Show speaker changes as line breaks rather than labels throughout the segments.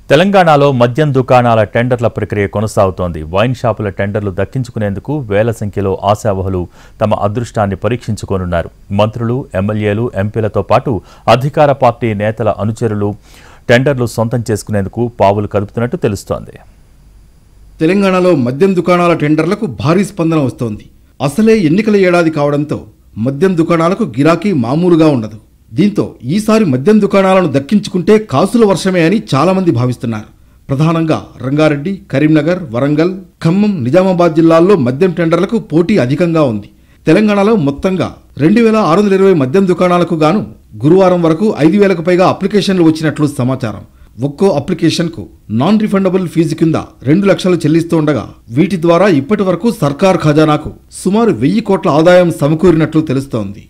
తెలంగాణలో మద్యం దుకాణాల టెండర్ల ప్రక్రియ కొనసాగుతోంది వైన్ షాపుల టెండర్లు దక్కించుకునేందుకు వేల సంఖ్యలో ఆశావహులు తమ అదృష్టాన్ని పరీక్షించుకోనున్నారు మంత్రులు ఎమ్మెల్యేలు ఎంపీలతో పాటు అధికార పార్టీ నేతల అనుచరులు టెండర్లు సొంతం చేసుకునేందుకు పావులు కదుపుతున్నట్టు తెలుస్తోంది
తెలంగాణలో మద్యం దుకాణాల టెండర్లకు భారీ స్పందన వస్తోంది అసలే ఎన్నికల ఏడాది కావడంతో మద్యం దుకాణాలకు గిరాకీ మామూలుగా ఉండదు దీంతో ఈసారి మద్యం దుకాణాలను దక్కించుకుంటే కాసుల వర్షమే అని చాలామంది భావిస్తున్నారు ప్రధానంగా రంగారెడ్డి కరీంనగర్ వరంగల్ ఖమ్మం నిజామాబాద్ జిల్లాల్లో మద్యం టెండర్లకు పోటీ అధికంగా ఉంది తెలంగాణలో మొత్తంగా రెండు వేల ఆరు వందల ఇరవై మద్యం దుకాణాలకు గాను గురువారం వరకు ఐదు వేలకు పైగా అప్లికేషన్లు వచ్చినట్లు సమాచారం ఒక్కో అప్లికేషన్కు నాన్ రిఫండబుల్ ఫీజు కింద రెండు లక్షలు చెల్లిస్తుండగా వీటి ద్వారా ఇప్పటి వరకు సర్కార్ ఖజానాకు సుమారు వెయ్యి కోట్ల ఆదాయం సమకూరినట్లు తెలుస్తోంది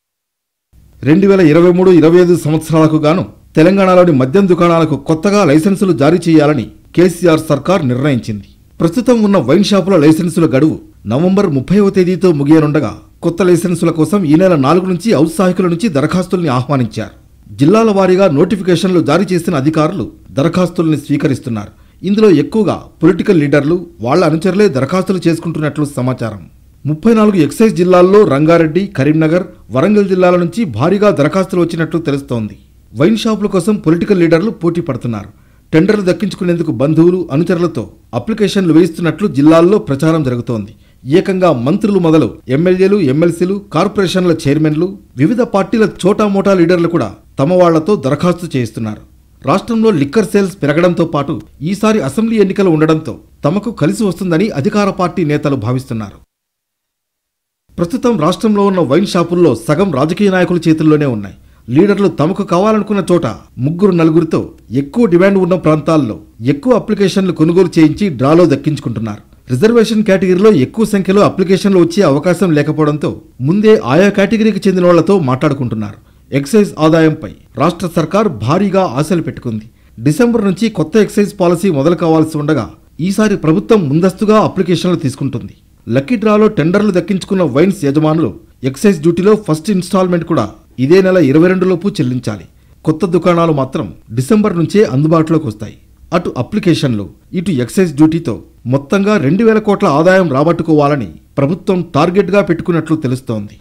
రెండు వేల ఇరవై మూడు ఇరవై ఐదు సంవత్సరాలకు గాను తెలంగాణలోని మద్యం దుకాణాలకు కొత్తగా లైసెన్సులు జారీ చేయాలని కేసీఆర్ సర్కార్ నిర్ణయించింది ప్రస్తుతం ఉన్న వైన్ షాపుల లైసెన్సుల గడువు నవంబర్ ముప్పైవ తేదీతో ముగియనుండగా కొత్త లైసెన్సుల కోసం ఈ నెల నాలుగు నుంచి ఔత్సాహికుల నుంచి దరఖాస్తుల్ని ఆహ్వానించారు జిల్లాల వారీగా నోటిఫికేషన్లు జారీ చేసిన అధికారులు దరఖాస్తుల్ని స్వీకరిస్తున్నారు ఇందులో ఎక్కువగా పొలిటికల్ లీడర్లు వాళ్ల అనుచరులే దరఖాస్తులు చేసుకుంటున్నట్లు సమాచారం ముప్పై నాలుగు ఎక్సైజ్ జిల్లాల్లో రంగారెడ్డి కరీంనగర్ వరంగల్ జిల్లాల నుంచి భారీగా దరఖాస్తులు వచ్చినట్లు తెలుస్తోంది వైన్ షాపుల కోసం పొలిటికల్ లీడర్లు పోటీ పడుతున్నారు టెండర్లు దక్కించుకునేందుకు బంధువులు అనుచరులతో అప్లికేషన్లు వేయిస్తున్నట్లు జిల్లాల్లో ప్రచారం జరుగుతోంది ఏకంగా మంత్రులు మొదలు ఎమ్మెల్యేలు ఎమ్మెల్సీలు కార్పొరేషన్ల చైర్మన్లు వివిధ పార్టీల చోటామోటా లీడర్లు కూడా తమ వాళ్లతో దరఖాస్తు చేయిస్తున్నారు రాష్ట్రంలో లిక్కర్ సేల్స్ పెరగడంతో పాటు ఈసారి అసెంబ్లీ ఎన్నికలు ఉండడంతో తమకు కలిసి వస్తుందని అధికార పార్టీ నేతలు భావిస్తున్నారు ప్రస్తుతం రాష్ట్రంలో ఉన్న వైన్ షాపుల్లో సగం రాజకీయ నాయకుల చేతుల్లోనే ఉన్నాయి లీడర్లు తమకు కావాలనుకున్న చోట ముగ్గురు నలుగురితో ఎక్కువ డిమాండ్ ఉన్న ప్రాంతాల్లో ఎక్కువ అప్లికేషన్లు కొనుగోలు చేయించి డ్రాలో దక్కించుకుంటున్నారు రిజర్వేషన్ కేటగిరీలో ఎక్కువ సంఖ్యలో అప్లికేషన్లు వచ్చే అవకాశం లేకపోవడంతో ముందే ఆయా కేటగిరీకి చెందిన వాళ్లతో మాట్లాడుకుంటున్నారు ఎక్సైజ్ ఆదాయంపై రాష్ట్ర సర్కార్ భారీగా ఆశలు పెట్టుకుంది డిసెంబర్ నుంచి కొత్త ఎక్సైజ్ పాలసీ మొదలు కావాల్సి ఉండగా ఈసారి ప్రభుత్వం ముందస్తుగా అప్లికేషన్లు తీసుకుంటుంది లక్కీ డ్రాలో టెండర్లు దక్కించుకున్న వైన్స్ యజమానులు ఎక్సైజ్ డ్యూటీలో ఫస్ట్ ఇన్స్టాల్మెంట్ కూడా ఇదే నెల ఇరవై రెండులోపు చెల్లించాలి కొత్త దుకాణాలు మాత్రం డిసెంబర్ నుంచే అందుబాటులోకి వస్తాయి అటు అప్లికేషన్లు ఇటు ఎక్సైజ్ డ్యూటీతో మొత్తంగా రెండు వేల కోట్ల ఆదాయం రాబట్టుకోవాలని ప్రభుత్వం టార్గెట్గా పెట్టుకున్నట్లు తెలుస్తోంది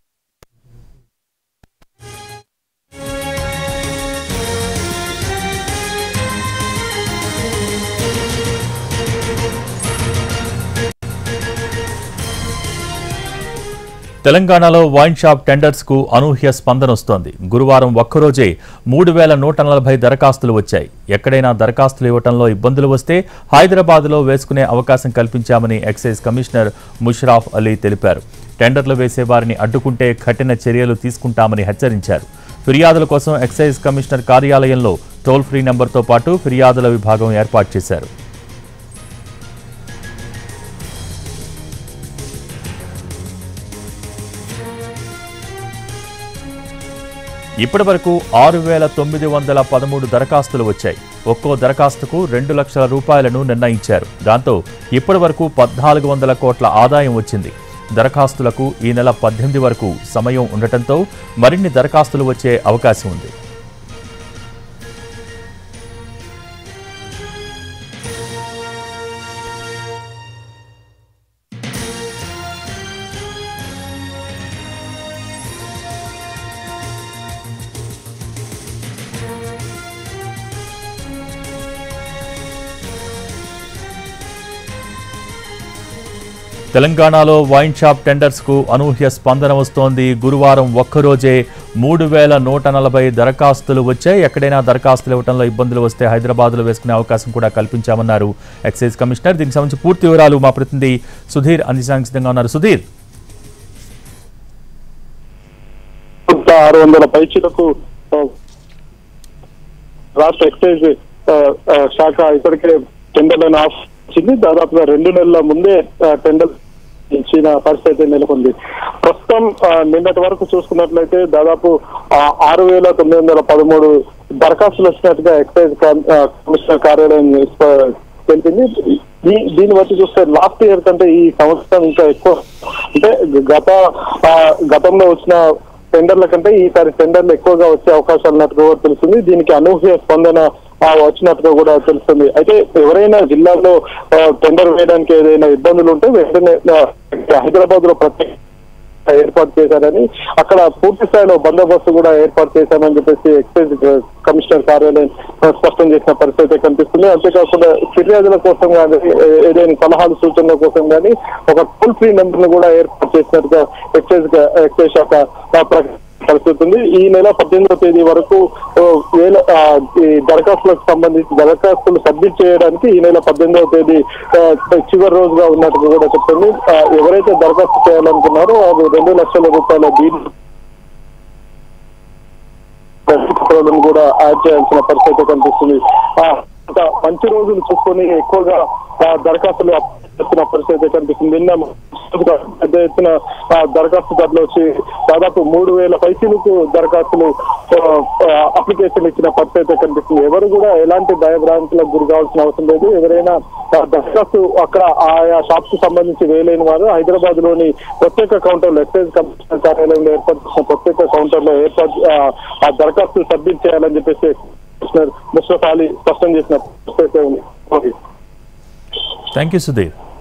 తెలంగాణలో వైన్ షాప్ టెండర్స్ కు అనూహ్య స్పందన వస్తోంది గురువారం ఒక్కరోజే మూడు వేల నూట నలభై దరఖాస్తులు వచ్చాయి ఎక్కడైనా దరఖాస్తులు ఇవ్వడంలో ఇబ్బందులు వస్తే హైదరాబాద్లో వేసుకునే అవకాశం కల్పించామని ఎక్సైజ్ కమిషనర్ ముషరాఫ్ అలీ తెలిపారు టెండర్లు వేసే వారిని అడ్డుకుంటే కఠిన చర్యలు తీసుకుంటామని హెచ్చరించారు ఫిర్యాదుల కోసం ఎక్సైజ్ కమిషనర్ కార్యాలయంలో టోల్ ఫ్రీ నెంబర్తో పాటు ఫిర్యాదుల విభాగం ఏర్పాటు చేశారు ఇప్పటి వరకు ఆరు వేల తొమ్మిది వందల పదమూడు దరఖాస్తులు వచ్చాయి ఒక్కో దరఖాస్తుకు రెండు లక్షల రూపాయలను నిర్ణయించారు దాంతో ఇప్పటి వరకు పద్నాలుగు వందల కోట్ల ఆదాయం వచ్చింది దరఖాస్తులకు ఈ నెల పద్దెనిమిది వరకు సమయం ఉండటంతో మరిన్ని దరఖాస్తులు వచ్చే అవకాశం ఉంది తెలంగాణలో వైన్ షాప్ టెండర్స్ కు అనూహ్య స్పందన వస్తోంది గురువారం ఒక్కరోజే మూడు వేల నూట నలభై దరఖాస్తులు వచ్చాయి ఎక్కడైనా దరఖాస్తులు ఇవ్వడంలో ఇబ్బందులు వస్తే హైదరాబాద్లో వేసుకునే అవకాశం కూడా కల్పించామన్నారు ఎక్సైజ్ కమిషనర్ దీనికి సంబంధించి పూర్తి వివరాలు మా ప్రతినిధి సుధీర్ అందించడానికి సిద్ధంగా ఉన్నారు సుధీర్
కొంత ఆరు వందల పైచీలకు రాష్ట్ర ఎక్సైజ్ ఆ, ఆ, శాఖ ఇప్పటికే టెండర్లను ఆఫ్ ఇచ్చింది దాదాపుగా రెండు నెలల ముందే ఆ, టెండర్ ఇచ్చిన పరిస్థితి నెలకొంది ప్రస్తుతం ఆ, నిన్నటి వరకు చూసుకున్నట్లయితే దాదాపు ఆ, ఆరు వేల తొమ్మిది వందల పదమూడు దరఖాస్తులు వచ్చినట్టుగా ఎక్సైజ్ కమ్- ఆ, కమిషనర్ కార్యాలయం స్ప- తెలిపింది దీ- దీన్ని బట్టి చూస్తే లాస్ట్ ఇయర్ కంటే ఈ సంవత్సరం ఇంకా ఎక్కువ అంటే గత ఆ, గతంలో వచ్చిన టెండర్ల కంటే ఈసారి టెండర్లు ఎక్కువగా వచ్చే అవకాశాలు ఉన్నట్టుగా కూడా తెలుస్తుంది దీనికి అనూహ్య స్పందన ఆ, వచ్చినట్టుగా కూడా తెలుస్తుంది అయితే ఎవరైనా జిల్లాలో ఆ, టెండర్ వేయడానికి ఏదైనా ఇబ్బందులు ఉంటే వెంటనే హైదరాబాద్ లో ప్రత్యేక ఏర్పాటు చేశారని అక్కడ పూర్తి స్థాయిలో బందోబస్తు కూడా ఏర్పాటు చేశామని చెప్పేసి ఎక్సైజ్ కమిషనర్ కార్యాలయం స్పష్టం చేసిన పరిస్థితి కనిపిస్తుంది అంతేకాకుండా ఫిర్యాదుల కోసం కానీ ఏ- ఏదైనా సలహాలు సూచనల కోసం కానీ ఒక టోల్ ఫ్రీ నెంబర్ ను కూడా ఏర్పాటు చేసినట్టుగా ఎక్సైజ్ ఎక్సైజ్ శాఖ ఆ, ప్రకటించిన పరిస్థితి ఉంది ఈ నెల పద్దెనిమిదవ తేదీ వరకు ఓ, వేల ఆ, ఈ దరఖాస్తులకు సంబంధించి దరఖాస్తులు సబ్మిట్ చేయడానికి ఈ నెల పద్దెనిమిదవ తేదీ ఆ, చివరి రోజుగా ఉన్నట్టుగా కూడా చెప్తుంది ఆ, ఎవరైతే దరఖాస్తు చేయాలనుకున్నారో వారు రెండు లక్షల రూపాయల డీల్ పెట్టుకోవాలని కూడా యాడ్ చేయాల్సిన పరిస్థితి కనిపిస్తుంది ఆ, ఇంకా మంచి రోజులు చూసుకొని ఎక్కువగా ఆ, దరఖాస్తులు చేస్తున్న పరిస్థితి కనిపిస్తుంది నిన్న పెద్ద ఎత్తున ఆ, దరఖాస్తుదారులు వచ్చి దాదాపు మూడు వేల పైసలకు దరఖాస్తులు ఆ, ఆ, అప్లికేషన్ ఇచ్చిన పరిస్థితి కనిపిస్తుంది ఎవరు కూడా ఎలాంటి భయభ్రాంతులకు గురి కావాల్సిన అవసరం లేదు ఎవరైనా ఆ, దరఖాస్తు అక్కడ ఆయా షాప్ కు సంబంధించి వేయలేని వారు హైదరాబాద్ లోని ప్రత్యేక కౌంటర్ ఎక్సైజ్ కమిషనర్ కార్యాలయంలో ఏర్పాటు చేసిన ప్రత్యేక కౌంటర్ లో ఏర్పాటు ఆ, ఆ దరఖాస్తు సబ్మిట్ చేయాలని చెప్పేసి కమిషనర్ ముస్తఫా అలీ స్పష్టం చేసిన పరిస్థితి ఉంది ఓకే.
Thank you Sudheer